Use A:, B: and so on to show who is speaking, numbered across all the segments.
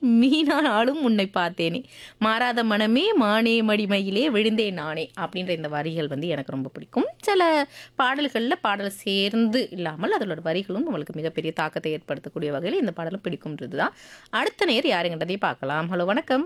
A: மீனானாலும் உன்னை பார்த்தேனே மாறாத மனமே மானே மடிமையிலே விழுந்தேன் நானே அப்படின்ற இந்த வரிகள் வந்து எனக்கு ரொம்ப பிடிக்கும் சில பாடல்களில் பாடல் சேர்ந்து இல்லாமல் அதோட வரிகளும் நம்மளுக்கு மிகப்பெரிய தாக்கத்தை ஏற்படுத்தக்கூடிய வகையில் இந்த பாடலும் பிடிக்கும்ன்றது தான் அடுத்த நேர் யாருங்கன்றதையும் பார்க்கலாம் ஹலோ வணக்கம்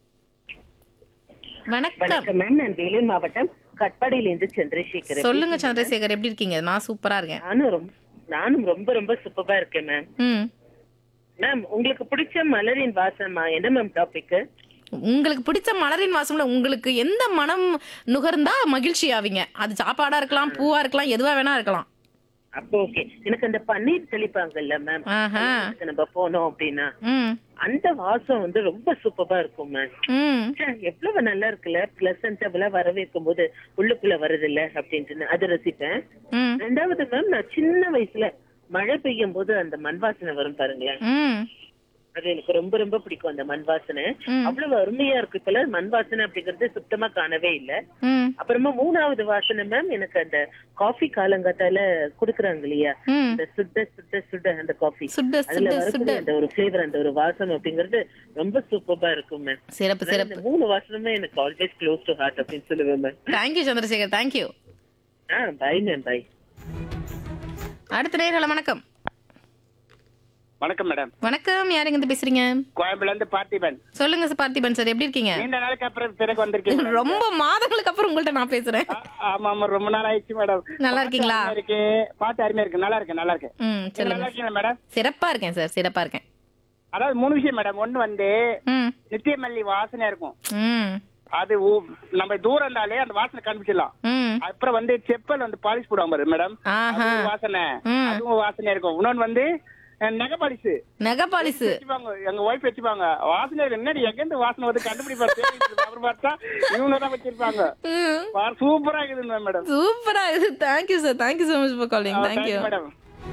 A: வணக்கம்
B: வணக்கம் மேம் நான் வேலூர் மாவட்டம் கட்பாடியிலிருந்து சந்திரசேகர்
A: சொல்லுங்க சந்திரசேகர் எப்படி இருக்கீங்க நான் சூப்பரா இருக்கேன்
B: நானும் ரொம்ப நானும் ரொம்ப ரொம்ப சூப்பரா இருக்கேன் மேம்
A: ம்
B: மேம் உங்களுக்கு பிடிச்ச மலரின் வாசமா என்ன மேம் டாபிக்
A: உங்களுக்கு பிடிச்ச மலரின் வாசம்ல உங்களுக்கு எந்த மனம் நுகர்ந்தா மகிழ்ச்சி ஆவீங்க அது சாப்பாடா இருக்கலாம் பூவா இருக்கலாம் எதுவா வேணா இருக்கலாம்
B: அப்போ ஓகே எனக்கு அந்த பன்னீர் தெளிப்பாங்கல்ல மேம்
A: ஆஹா
B: நம்ம போனோம் அப்படின்னா
A: ம்
B: அந்த வாசம் வந்து ரொம்ப சூப்பரா இருக்கும் மேம்
A: ம்
B: ச்சே, எவ்வளவு நல்லா இருக்குல்ல பிளசன்டபிளா வரவேற்கும் போது உள்ளுக்குள்ள வருது இல்ல அப்படின்ட்டு அதை ரசிப்பேன்
A: ம்
B: ரெண்டாவது மேம் நான் சின்ன வயசுல மழை பெய்யும் போது அந்த மண் வாசனை வரும் பாருங்களேன்
A: ம்
B: அது எனக்கு ரொம்ப ரொம்ப பிடிக்கும் அந்த மண் வாசனை
A: ம்.
B: அவ்வளவு அருமையா இருக்கு இப்ப மண் வாசனை அப்படிங்கறது சுத்தமா காணவே இல்ல
A: ம்
B: அப்புறமா மூணாவது வாசனை மேம் எனக்கு அந்த காஃபி காலங்காத்தால குடுக்குறாங்க இல்லையா
A: ம்
B: அந்த சுட சுட சுட அந்த காஃபி
A: சுட
B: அதுல
A: சுட சுட
B: வரக்கூடிய அந்த ஒரு ஃபிளேவர் அந்த ஒரு வாசம் அப்படிங்கறது ரொம்ப சூப்பரா இருக்கும் மேம்
A: சிறப்பு சிறப்பு
B: இந்த மூணு வாசனமே எனக்கு ஆல்வேஸ் க்ளோஸ் டு ஹார்ட் அப்படின்னு சொல்லுவேன் ma'am
A: thank you Chandrasekhar thank you
B: ah bye ma'am bye
A: அடுத்த நேர்களை வணக்கம்
C: வணக்கம் மேடம்
A: வணக்கம் யாருங்க இருந்து பேசுறீங்க
C: கோயம்புல இருந்து பார்த்திபன்
A: சொல்லுங்க சார் பார்த்திபன் சார் எப்படி இருக்கீங்க
C: நீண்ட நாளுக்கு அப்புறம் பிறகு வந்திருக்கீங்க
A: ரொம்ப மாதங்களுக்கு அப்புறம் உங்கள்ட்ட நான் பேசுறேன்
C: ஆ- ஆமா ஆமா ரொம்ப நாள் ஆயிடுச்சு மேடம்
A: நல்லா இருக்கீங்களா?
C: பாட்டு அருமையா இருக்கு பாட்டு அருமையா இருக்கு நல்லா இருக்கு நல்லா இருக்கு
A: ம்
C: நீங்க
A: சொல்லுங்க
C: நல்லா இருக்கீங்களா மேடம்
A: சிறப்பா இருக்கேன் சார் சிறப்பா இருக்கேன்
C: அதாவது மூணு விஷயம் மேடம் ஒண்ணு வந்து
A: ம்
C: நித்திய மல்லி வாசனையா இருக்கும்
A: ம்
C: அது ஊ- நம்ம தூரம் இருந்தாலே அந்த வாசனை கண்டுபிடிச்சிடலாம்
A: ம்
C: அப்புறம் வந்து செப்பல் வந்து பாலிஷ் போடுவாங்க பாரு மேடம்
A: ஆஹா
C: அது ஒரு வாசனை
A: ம்.
C: அதுவும் வாசனையா இருக்கும் இன்னொன்னு வந்து அஹ், நகை பாலிஷ்
A: நகை பாலிசு
C: வச்சுப்பாங்க எங்க ஒய்ஃப் வச்சுப்பாங்க வாசனை இருக்கு. என்னடி எங்க இருந்து வாசனை வந்து கண்டுபிடிப்பாரு அப்புறம் பார்த்தா இவங்க தான் வச்சிருப்பாங்க
A: ம்
C: பாரு, சூப்பரா இருக்குது மேடம்
A: சூப்பரா இது thank you sir thank you so much for calling thank you
C: madam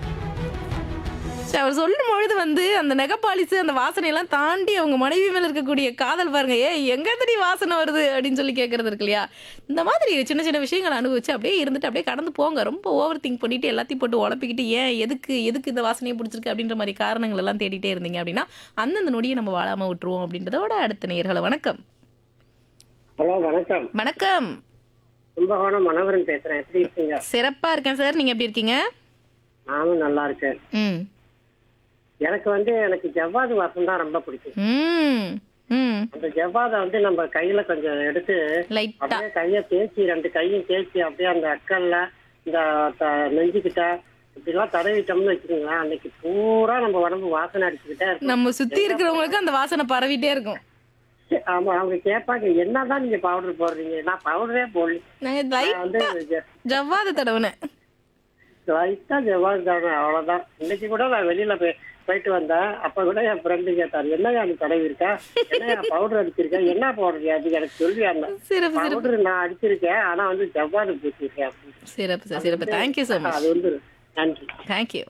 A: அவர் சொல்லும் பொழுது வந்து அந்த நெகப்பாலிசு அந்த வாசனையெல்லாம் தாண்டி அவங்க மனைவி மேல இருக்கக்கூடிய காதல் பாருங்க ஏ எங்க தடி வாசனை வருது அப்படின்னு சொல்லி கேட்கறது இருக்கு இல்லையா இந்த மாதிரி சின்ன சின்ன விஷயங்களை அனுபவிச்சு அப்படியே இருந்துட்டு அப்படியே கடந்து போங்க ரொம்ப ஓவர் திங்க் பண்ணிட்டு எல்லாத்தையும் போட்டு உழப்பிக்கிட்டு ஏன் எதுக்கு எதுக்கு இந்த வாசனையை பிடிச்சிருக்கு அப்படின்ற மாதிரி காரணங்கள் எல்லாம் தேடிட்டே இருந்தீங்க அப்படின்னா அந்தந்த நொடியை நம்ம வாழாம விட்டுருவோம் அப்படின்றதோட அடுத்த நேர்களை வணக்கம்
D: ஹலோ வணக்கம்
A: வணக்கம்
D: கும்பகோணம் மனோகரன் பேசுறேன் எப்படி இருக்கீங்க
A: சிறப்பா இருக்கேன் சார் நீங்க எப்படி இருக்கீங்க
D: நானும் நல்லா இருக்கேன்
A: ம்
D: எனக்கு வந்து எனக்கு ஜவ்வாது வாசம் தான் ரொம்ப பிடிக்கும்
A: ம் ம்
D: அந்த ஜவ்வாதை வந்து நம்ம கையில கொஞ்சம் எடுத்து
A: லைட்டா
D: அப்படியே கையை தேய்ச்சி ரெண்டு கையும் தேய்ச்சி அப்படியே அந்த அக்கல்ல இந்த த- நெஞ்சுக்கிட்ட இப்படிலாம் தடவிட்டோம்னு வச்சுக்கோங்களேன் அன்னைக்கு பூரா நம்ம உடம்பு வாசனை அடிச்சுக்கிட்டே இருக்கும்
A: நம்ம சுத்தி இருக்கிறவங்களுக்கு அந்த வாசனை பரவிட்டே இருக்கும்
D: ஆமா அவங்க கேட்பாங்க என்னதான் நீங்க பவுடர் போடுறீங்க நான் பவுடரே போடல
A: நாங்க
D: நான் வந்து
A: லைட்டா ஜவ்வாது தடவுனேன்
D: லைட்டா ஜவ்வாது தானே அவ்வளவுதான் இன்னைக்கு கூட நான் வெளியில போய் போயிட்டு வந்தேன் அப்ப கூட என் ஃப்ரெண்டு கேட்டாரு என்னையா நீ தடவி இருக்கா என்னையா பவுடர் அடிச்சிருக்க என்ன பவுடர் அது எனக்கு சொல்லி அந்த
A: சிறப்பு சிறப்பு
D: பவுடர் நான் அடிச்சிருக்கேன் ஆனா வந்து ஜவ்வாது பூச்சிருக்கேன் அப்படின்னு.
A: சிறப்பு சார் சிறப்பு தேங்க்யூ ஸோ மச்
D: அது வந்து நன்றி
A: தேங்க்யூ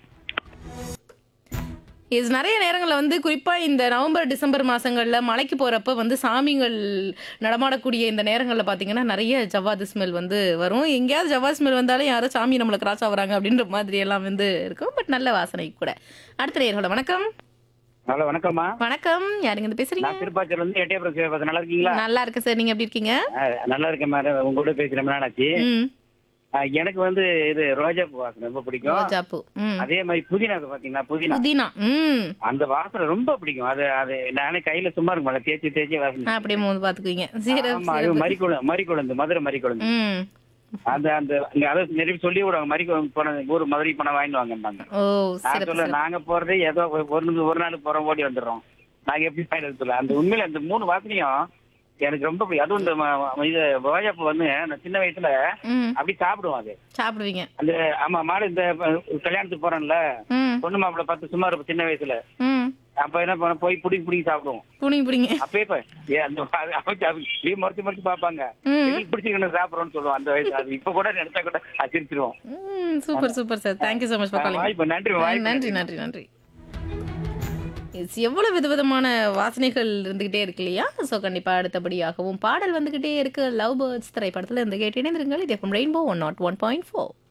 A: இது நிறைய நேரங்களில் வந்து குறிப்பாக இந்த நவம்பர் டிசம்பர் மாதங்களில் மலைக்கு போகிறப்ப வந்து சாமிகள் நடமாடக்கூடிய இந்த நேரங்களில் பார்த்தீங்கன்னா நிறைய ஜவ்வாது ஸ்மெல் வந்து வரும் எங்கேயாவது ஜவ்வாது ஸ்மெல் வந்தாலும் யாரோ சாமி நம்மளை கிராஸ் ஆகுறாங்க அப்படின்ற மாதிரி எல்லாம் வந்து இருக்கும் பட் நல்ல வாசனை கூட அடுத்த நேர்கள வணக்கம்
C: ஹலோ வணக்கம்மா
A: வணக்கம் யாருங்க இருந்து பேசுறீங்க
C: நான் திருப்பாச்சூர்ல இருந்து எட்டயபுரம் சிவபாசம் நல்லா இருக்கீங்களா
A: நல்லா இருக்கு சார் நீங்க எப்படி இருக்கீங்க
C: அஹ், நல்லா இருக்கேன் மேடம் உங்க கூட பேசி ரொம்ப நாள் ஆச்சு
A: ம்
C: அஹ், எனக்கு வந்து இது ரோஜா பூ வாசனை ரொம்ப பிடிக்கும்
A: ரோஜாப்பூ ம்
C: அதே மாதிரி புதினா இருக்கு பாத்தீங்களா புதினா
A: புதினா ம்
C: அந்த வாசனை ரொம்ப பிடிக்கும் அது அது நானே கையில சும்மா இருக்கும் அதை தேய்ச்சி தேய்ச்சி வாசனை
A: அப்படியே மூணு பாத்துக்குவீங்க சிறப்பு
C: ஆமா அது
A: சிறப்பு
C: மறிக்குழந்து மறிக்குழந்து மதுரை மறிக்குழந்து
A: ம்
C: அந்த அந்த இங்க அதை நிறைய சொல்லி விடுவாங்க மறிக்குழந்து போன ஊர் மதுரை பணம் வாங்கிட்டு வாங்கம்பாங்க
A: ஓ
C: நான்
A: சிறப்பு
C: சொல்ல
A: சிறப்பு
C: நாங்க போறது ஏதோ ஒரு ஒரு ஒரு நாள் போறோம் ஓடி வந்துடுறோம் நாங்க எப்படி பயன் சொல்ல அந்த உண்மையில அந்த மூணு வாசனையும் எனக்கு ரொம்ப பிடிக்கும் அதுவும் இந்த ம- ம- இது ரோஜாப்பூ வந்து நான் சின்ன வயசுல
A: ம்
C: அப்படி சாப்பிடுவோம் அது
A: சாப்பிடுவீங்க
C: அந்த ஆமா மாடு இந்த ப- கல்யாணத்துக்கு போறோம்ல
A: ம்
C: பொண்ணு மாப்பிள்ள பத்து சும்மா இருப்போம் சின்ன வயசுல
A: ம்
C: அப்ப என்ன பண்ண போய் புடிங்கி புடிங்கி சாப்பிடுவோம்
A: புடிங்க புடிங்க
C: அப்பயே இப்ப ஏ அந்த அது அவங்க அப்படியே முறைச்சு முறைச்சு பாப்பாங்க
A: ம்
C: எங்களுக்கு பிடிச்சிக்கணும் சாப்பிடுறோம்னு சொல்லுவோம் அந்த வயசு அது இப்ப கூட நினைச்சா கூட அசிரிச்சிருவோம்
A: ம் super super sir thank you so much for calling
C: வாய்ப்பு நன்றி வாய்ப்பு
A: நன்றி நன்றி நன்றி Yes, எவ்வளவு விதவிதமான வாசனைகள் இருந்துகிட்டே இருக்கு இல்லையா ஸோ கண்டிப்பா அடுத்தபடியாகவும் பாடல் வந்துகிட்டே இருக்கு லவ் பேர்ட்ஸ் திரைப்படத்துல இருந்து கேட்டு இணைந்திருங்கள் இது Rainbow one naught one point four